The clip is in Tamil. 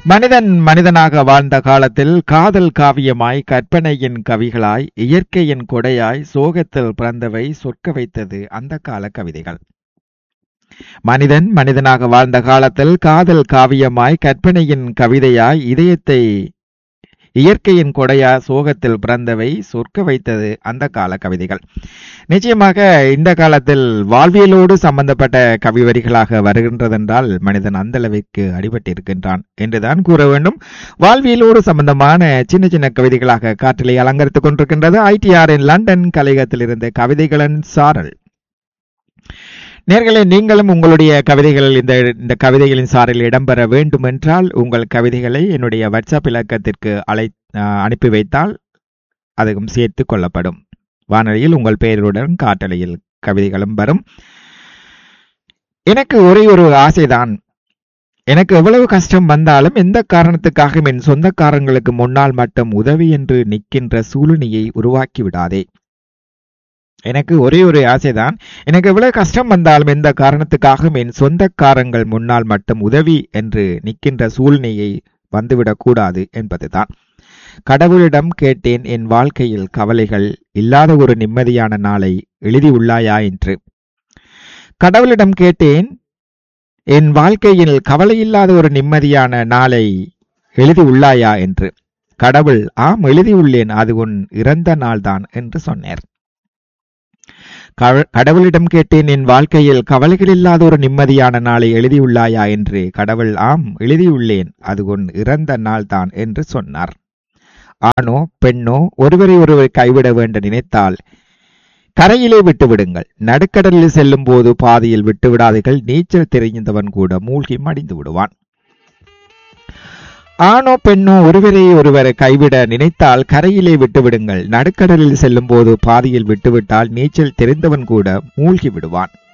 மனிதன் மனிதனாக வாழ்ந்த காலத்தில் காதல் காவியமாய் கற்பனையின் கவிகளாய் இயற்கையின் கொடையாய் சோகத்தில் பிறந்தவை சொற்க வைத்தது அந்த கால கவிதைகள் மனிதன் மனிதனாக வாழ்ந்த காலத்தில் காதல் காவியமாய் கற்பனையின் கவிதையாய் இதயத்தை இயற்கையின் கொடையா சோகத்தில் பிறந்தவை சொற்க வைத்தது அந்த கால கவிதைகள் நிச்சயமாக இந்த காலத்தில் வாழ்வியலோடு சம்பந்தப்பட்ட கவி வரிகளாக வருகின்றதென்றால் மனிதன் அந்த அளவிற்கு அடிபட்டிருக்கின்றான் என்றுதான் கூற வேண்டும் வாழ்வியலோடு சம்பந்தமான சின்ன சின்ன கவிதைகளாக காற்றிலே அலங்கரித்துக் கொண்டிருக்கின்றது ஐடிஆரின் லண்டன் கலையகத்தில் இருந்த கவிதைகளின் சாரல் நேர்களே நீங்களும் உங்களுடைய கவிதைகளில் இந்த இந்த கவிதைகளின் சாரில் இடம்பெற வேண்டும் என்றால் உங்கள் கவிதைகளை என்னுடைய வாட்ஸ்அப் இலக்கத்திற்கு அழை அஹ், அனுப்பி வைத்தால் அதுவும் சேர்த்து கொள்ளப்படும் வானொலியில் உங்கள் பெயருடன் காட்டலையில் கவிதைகளும் வரும் எனக்கு ஒரே ஒரு ஆசைதான் எனக்கு எவ்வளவு கஷ்டம் வந்தாலும் எந்த காரணத்துக்காக என் சொந்தக்காரங்களுக்கு முன்னால் மட்டும் உதவி என்று நிற்கின்ற சூழ்நிலையை உருவாக்கி விடாதே எனக்கு ஒரே ஒரு ஆசைதான் எனக்கு எவ்வளவு கஷ்டம் வந்தாலும் எந்த காரணத்துக்காக என் சொந்தக்காரங்கள் முன்னால் மட்டும் உதவி என்று நிற்கின்ற சூழ்நிலையை வந்துவிடக் கூடாது என்பதுதான் கடவுளிடம் கேட்டேன் என் வாழ்க்கையில் கவலைகள் இல்லாத ஒரு நிம்மதியான நாளை எழுதி உள்ளாயா என்று கடவுளிடம் கேட்டேன் என் வாழ்க்கையில் கவலையில்லாத ஒரு நிம்மதியான நாளை எழுதி உள்ளாயா என்று கடவுள் ஆம் எழுதியுள்ளேன் அது உன் இறந்த நாள்தான் என்று சொன்னார் கவ- கடவுளிடம் கேட்டேன் என் வாழ்க்கையில் கவலைகள் இல்லாத ஒரு நிம்மதியான நாளை எழுதியுள்ளாயா என்று கடவுள் ஆம் எழுதியுள்ளேன் அது உன் இறந்த நாள்தான் என்று சொன்னார் ஆணோ பெண்ணோ ஒருவரை ஒருவர் கைவிட வேண்ட நினைத்தால் கரையிலே விட்டு விடுங்கள் நடுக்கடலில் செல்லும் போது பாதியில் விட்டு விடாதீர்கள் நீச்சல் தெரிந்தவன் கூட மூழ்கி மடிந்து விடுவான் ஆணோ பெண்ணோ ஒருவரை ஒருவரை கைவிட நினைத்தால் கரையிலே விட்டு விடுங்கள் நடுக்கடலில் செல்லும் போது பாதியில் விட்டுவிட்டால் நீச்சல் தெரிந்தவன் கூட மூழ்கி விடுவான்